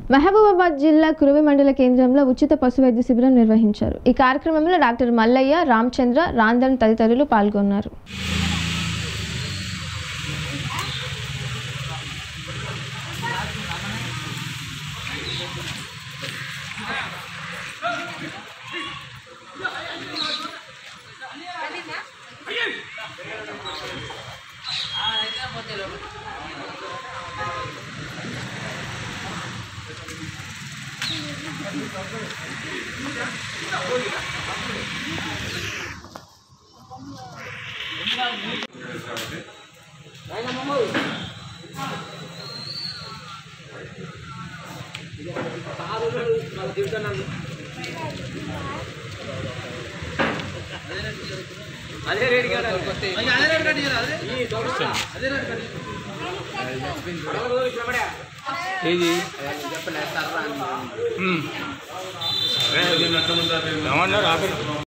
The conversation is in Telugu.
మహబూబాబాద్ జిల్లా కురువి మండల కేంద్రంలో ఉచిత పశు వైద్య శిబిరం నిర్వహించారు ఈ కార్యక్రమంలో డాక్టర్ మల్లయ్య రామచంద్ర రాందన్ తదితరులు పాల్గొన్నారు ఏది ఏమన్నారు ఆఖరి